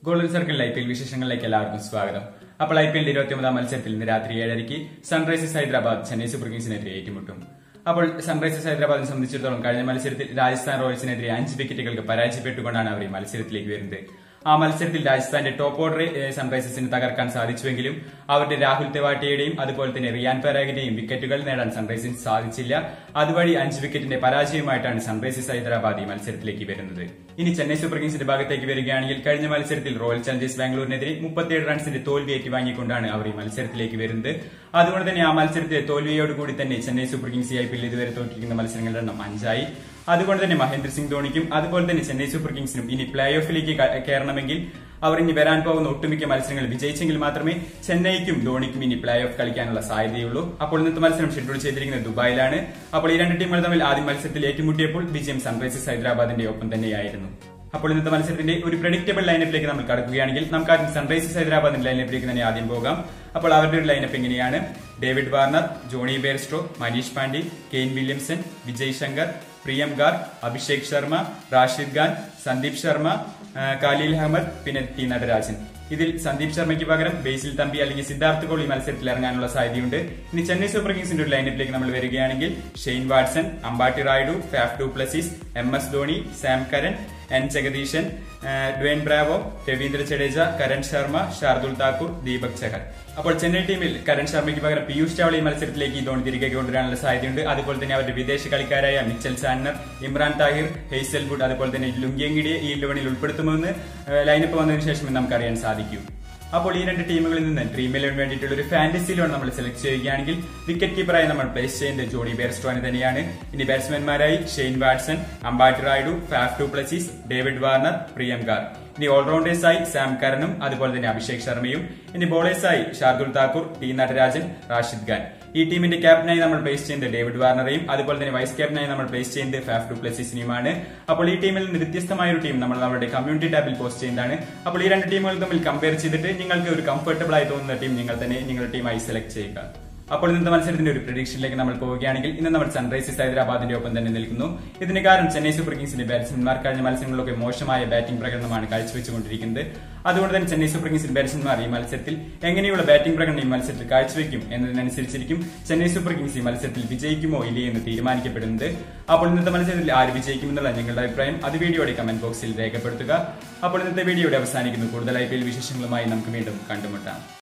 golden circle I P L വിശേഷങ്ങളിലേക്ക് എല്ലാവർക്കും സ്വാഗതം അപ്പോൾ ഐ പി എല്ലിന്റെ ഇരുപത്തിയൊമ്പതാം മത്സരത്തിൽ ഇന്ന് രാത്രി ഏഴരയ്ക്ക് സൺറൈസേഴ്സ് ഹൈദരാബാദ് ചെന്നൈ സൂപ്പർ കിങ്സിനെതിരെ ഏറ്റുമുട്ടും അപ്പോൾ സൺറൈസേഴ്സ് ഹൈദരാബാദിനെ സംബന്ധിച്ചിടത്തോളം കഴിഞ്ഞ മത്സരത്തിൽ രാജസ്ഥാൻ റോയൽസിനെതിരെ അഞ്ച് വിക്കറ്റുകൾക്ക് പരാജയപ്പെട്ടുകൊണ്ടാണ് അവർ ഈ മത്സരത്തിലേക്ക് വരുന്നത് ആ മത്സരത്തിൽ രാജസ്ഥാന്റെ ടോപ്പ് ഓർഡറെ ഏഹ്, സൺറൈസേഴ്സിന് തകർക്കാൻ സാധിച്ചുവെങ്കിലും അവരുടെ രാഹുൽ തെവാട്ടിയുടെയും അതുപോലെ തന്നെ റിയാൻ പരാഗിന്റെയും വിക്കറ്റുകൾ നേടാൻ സൺറൈസേഴ്സിന് സാധിച്ചില്ല അതുവഴി അഞ്ച് വിക്കറ്റിന്റെ പരാജയമായിട്ടാണ് സൺറൈസേഴ്സ് ഹൈദരാബാദ് ഈ മത്സരത്തിലേക്ക് വരുന്നത് ഇനി ചെന്നൈ സൂപ്പർ കിങ്സിന്റെ ഭാഗത്തേക്ക് വരികയാണെങ്കിൽ കഴിഞ്ഞ മത്സരത്തിൽ റോയൽ ചലഞ്ചേഴ്സ് ബാംഗ്ലൂരിനെതിരെ മുപ്പത്തിയേഴ് റൺസിന്റെ തോൽവി ഏറ്റുവാങ്ങിക്കൊണ്ടാണ് അവർ ഈ മത്സരത്തിലേക്ക് വരുന്നത് അതുകൊണ്ട് തന്നെ ആ മത്സരത്തിലെ തോൽവിയോടുകൂടി തന്നെ Chennai Super Kings I P L ഇതുവരെ തോറ്റിരിക്കുന്ന മത്സരങ്ങളുടെ എണ്ണം അഞ്ചായി അതുകൊണ്ട് തന്നെ മഹേന്ദ്ര സിംഗ് ധോണിക്കും അതുപോലെ തന്നെ ചെന്നൈ സൂപ്പർ കിങ്സിനും ഇനി പ്ലേ ഓഫിലേക്ക് ക- കയറണമെങ്കിൽ അവർ ഇനി വരാൻ പോകുന്ന ഒട്ടുമിക്ക മത്സരങ്ങൾ വിജയിച്ചെങ്കിൽ മാത്രമേ ചെന്നൈക്കും ധോണിക്കും ഇനി പ്ലേ ഓഫ് കളിക്കാനുള്ള സാധ്യതയുള്ളൂ അപ്പോൾ ഇന്നത്തെ മത്സരം ഷെഡ്യൂൾ ചെയ്തിരിക്കുന്നത് ദുബായിലാണ് അപ്പോൾ ഈ രണ്ട് ടീമുകൾ തമ്മിൽ ആദ്യ മത്സരത്തിൽ ഏറ്റുമുട്ടിയപ്പോൾ വിജയം സൺറൈസേഴ്സ് ഹൈദരാബാദിന്റെ ഒപ്പം തന്നെയായിരുന്നു അപ്പോൾ ഇന്നത്തെ മത്സരത്തിന്റെ ഒരു പ്രഡിക്റ്റബിൾ ലൈനപ്പിലേക്ക് നമ്മൾ കടക്കുകയാണെങ്കിൽ നമുക്ക് ആദ്യം സൺറൈസേഴ്സ് ഹൈദരാബാദിന്റെ ലൈനപ്പിലേക്ക് തന്നെ ആദ്യം പോകാം അപ്പോൾ അവരുടെ ഒരു ലൈനപ്പ് എങ്ങനെയാണ് David Warner Johnny Bairstow Manish Pandey Kane Williamson Vijay Shankar Priyam Garg Abhishek Sharma Rashid Khan Sandeep Sharma ആ, കാലിൽ അഹമ്മദ് പിന്നെ ടി നടരാജൻ ഇതിൽ സന്ദീപ് ശർമ്മയ്ക്ക് പകരം ബേസിൽ തമ്പി അല്ലെങ്കിൽ സിദ്ധാർത്ഥ് കോഹ്ലി മത്സരത്തിൽ ഇറങ്ങാനുള്ള സാധ്യതയുണ്ട് ഇനി ചെന്നൈ സൂപ്പർ കിങ്സിന്റെ ഒരു ലൈനപ്പിലേക്ക് നമ്മൾ വരികയാണെങ്കിൽ Shane Watson Ambati Rayudu Faf du Plessis M S Dhoni Sam Curran N Jagadeesan ആ, ഡ്വൈൻ ബ്രാവോ രവീന്ദ്ര ജഡേജ കരൺ ശർമ്മ ഷാർദുൽ താക്കൂർ ദീപക് ചഹർ അപ്പോൾ ചെന്നൈ ടീമിൽ കരൺ ശർമ്മയ്ക്ക് പകരം പീയൂഷ് ചാവള ഈ മത്സരത്തിലേക്ക് ഈ ധോണി തിരികെ കൊണ്ടുവരാനുള്ള സാധ്യതയുണ്ട് അതുപോലെ തന്നെ അവരുടെ വിദേശ കളിക്കാരായ Mitchell Santner Imran Tahir Hazlewood അതുപോലെ തന്നെ ലുങ്കിയങ്കിടിയെ ഈ ഇലവനിൽ ഉൾപ്പെടുത്തുമെന്ന് ലൈനപ്പ് വന്നതിന് ശേഷം നമുക്കറിയാൻ സാധിക്കും അപ്പോൾ ഈ രണ്ട് ടീമുകളിൽ നിന്ന് ഡ്രീം ഇലവൻ വേണ്ടിയിട്ടുള്ള ഒരു ഫാന്റസി ലോൺ നമ്മൾ സെലക്ട് ചെയ്യുകയാണെങ്കിൽ വിക്കറ്റ് കീപ്പറായി നമ്മൾ പ്ലേസ് ചെയ്യുന്നത് ജോണി ബെയർസ്റ്റോനെ തന്നെയാണ് ഇനി ബാറ്റ്സ്മാൻമാരായി Shane Watson Ambati Rayudu Faf du Plessis David Warner Priyam Garg ഇനി ഓൾറൗണ്ടേഴ്സായി സാം കരനും അതുപോലെ തന്നെ അഭിഷേക് ശർമ്മയും ഇനി ബോളേഴ്സായി ഷാർദുൽ താക്കൂർ ടി നടരാജൻ റാഷിദ് ഖാൻ ഈ ടീമിന്റെ ക്യാപ്റ്റനായി നമ്മൾ പ്ലേസ് ചെയ്യുന്നത് ഡേവിഡ് വാർണറെയും അതുപോലെ തന്നെ വൈസ് ക്യാപ്റ്റനായി നമ്മൾ പ്ലേസ് ചെയ്യുന്നത് ഫാഫ് ടു പ്ലസിസിനെയുമാണ് അപ്പോൾ ഈ ടീമിൽ നിന്ന് വ്യത്യസ്തമായ ഒരു ടീം നമ്മൾ നമ്മുടെ കമ്മ്യൂണിറ്റി ടാബിൽ പോസ്റ്റ് ചെയ്യുന്നതാണ് അപ്പോൾ ഈ രണ്ട് ടീമുകൾ തമ്മിൽ കമ്പയർ ചെയ്തിട്ട് നിങ്ങൾക്ക് ഒരു കംഫർട്ടബിൾ ആയി തോന്നുന്ന ടീം നിങ്ങൾ തന്നെ നിങ്ങളുടെ ടീമായി സെലക്ട് ചെയ്യുക അപ്പോൾ ഇന്നത്തെ മത്സരത്തിന്റെ ഒരു പ്രഡിക്ഷനിലേക്ക് നമ്മൾ പോവുകയാണെങ്കിൽ ഇന്ന് നമ്മൾ സൺറൈസേഴ്സ് ഹൈദരാബാദിന്റെ ഒപ്പം തന്നെ നിൽക്കുന്നു ഇതിന് കാരണം ചെന്നൈ സൂപ്പർ കിങ്സിന്റെ ബാറ്റ്സ്മാൻമാർ കഴിഞ്ഞ മത്സരങ്ങളിലൊക്കെ മോശമായ ബാറ്റിംഗ് പ്രകടനമാണ് കാഴ്ചവെച്ചുകൊണ്ടിരിക്കുന്നത് അതുകൊണ്ട് തന്നെ ചെന്നൈ സൂപ്പർ കിങ്സിന്റെ ബാറ്റ്സ്മാൻമാർ ഈ മത്സരത്തിൽ എങ്ങനെയുള്ള ബാറ്റിംഗ് പ്രകടനം ഈ മത്സരത്തിൽ കാഴ്ചവെക്കും എന്നതിനനുസരിച്ചിരിക്കും ചെന്നൈ സൂപ്പർ കിങ്സ് ഈ മത്സരത്തിൽ വിജയിക്കുമോ ഇല്ലയോ എന്ന് തീരുമാനിക്കപ്പെടുന്നത് അപ്പോൾ ഇന്നത്തെ മത്സരത്തിൽ ആര് വിജയിക്കും എന്നുള്ള നിങ്ങളുടെ അഭിപ്രായം അത് വീഡിയോയുടെ കമന്റ് ബോക്സിൽ രേഖപ്പെടുത്തുക അപ്പോൾ ഇന്നത്തെ വീഡിയോയുടെ അവസാനിക്കുന്നു കൂടുതൽ ഐ പി എൽ വിശേഷങ്ങളുമായി നമുക്ക് വീണ്ടും കണ്ടുമുട്ടാം